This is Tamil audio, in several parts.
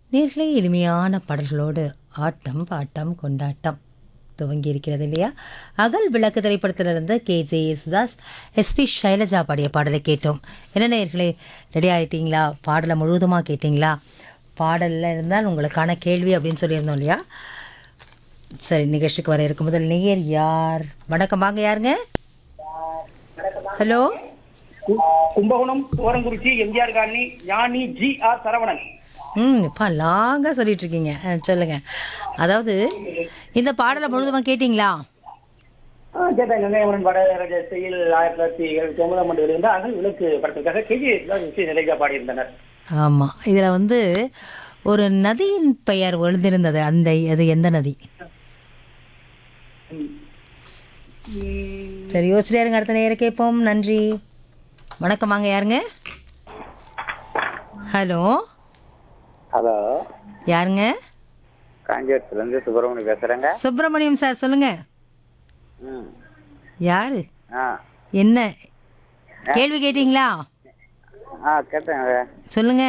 நேர்களே எளிமையான பாடல்களோடு ஆட்டம் பாட்டம் கொண்டாட்டம் துவங்கி இருக்கிறது இல்லையா அகல் விளக்கு திரைப்படத்திலிருந்து K J Yesudas SP Sailaja பாடிய பாடலை கேட்டோம் என்ன நேர்களே ரெடி ஆகிட்டீங்களா பாடலை முழுவதுமாக கேட்டிங்களா பாடலில் இருந்தால் உங்களுக்கான கேள்வி அப்படின்னு சொல்லியிருந்தோம் இல்லையா சரி நிகழ்ச்சிக்கு வர இருக்கும் முதல் நேயர் யார் வணக்கம் வாங்க யாருங்க ஹலோ கு- Kumbakonam Orangurichi MGR colony Gnani G R Saravanan ம் இப்போ லாங்காக சொல்லிட்டு இருக்கீங்க ஆ, சொல்லுங்க அதாவது இந்த பாடலை முழுதுமா கேட்டிங்களா ஆ, கேட்டேன் கங்கையமரன் படராஜ செயல் ஆயிரத்தி தொள்ளாயிரத்தி எழுபத்தி ஒன்பதாம் ஆண்டு வெளிவந்த அகல் விளக்கு படத்திற்காக கேஜி விஷயம் நிலையா பாடியிருந்தனர் ஆமாம் இதில் வந்து ஒரு நதியின் பெயர் விழுந்திருந்தது அந்த அது எந்த நதி சரி யோசிச்சுட்டே இருங்க அடுத்த நேரம் கேட்போம் நன்றி வணக்கம் வாங்க யாருங்க ஹலோ ஹலோ யாருங்க காஞ்சிபுரத்துலேருந்து சுப்பிரமணி பேசுகிறேங்க சுப்பிரமணியம் சார் சொல்லுங்க ம் யாரு ஆ என்ன கேள்வி கேட்டிங்களா ஆ கேட்டேங்க சொல்லுங்க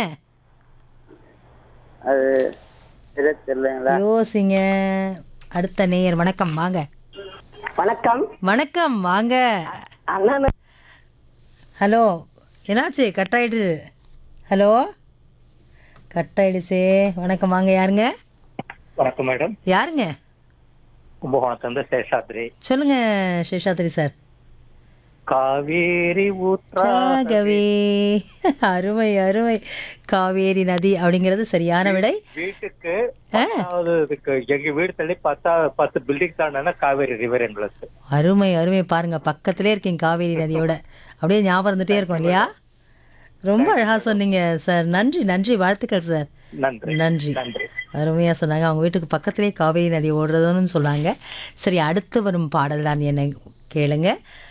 அது இதை தெரியலைங்களா யோசிங்க அடுத்த நேயர் வணக்கம் வாங்க வணக்கம் வணக்கம் வாங்க அண்ணா ஹலோ என்னாச்சு கட் ஆயிடுது ஹலோ கட் ஆயிடுச்சே வணக்கம் வாங்க யாருங்க வணக்கம் மேடம் யாருங்க கும்பகோணத்திலிருந்து சேஷாத்ரி சொல்லுங்க சேஷாத்ரி சார் காவேரி ஊற்றா ராகவே அருமை அருமை காவேரி நதி அப்படிங்கிறது சரியான விடை வீட்டுக்கு ஆ. பத்தாவது இதுக்கு எங்க வீடு தள்ளி பத்தா பத்து பில்டிங் தாண்டா காவேரி ரிவர் எங்களுக்கு அருமை அருமை பாருங்க பக்கத்திலே இருக்கீங்க காவேரி நதியோட அப்படியே ஞாபகம் இருந்துட்டே இருக்கும் இல்லையா ரொம்ப அழகா சொன்னீங்க சார் நன்றி நன்றி வாழ்த்துக்கள் சார் நன்றி நன்றி நன்றி அருமையாக சொன்னாங்க அவங்க வீட்டுக்கு பக்கத்திலே காவேரி நதி ஓடுறதுன்னு சொன்னாங்க சரி அடுத்து வரும் பாடல் தான் என்னை கேளுங்க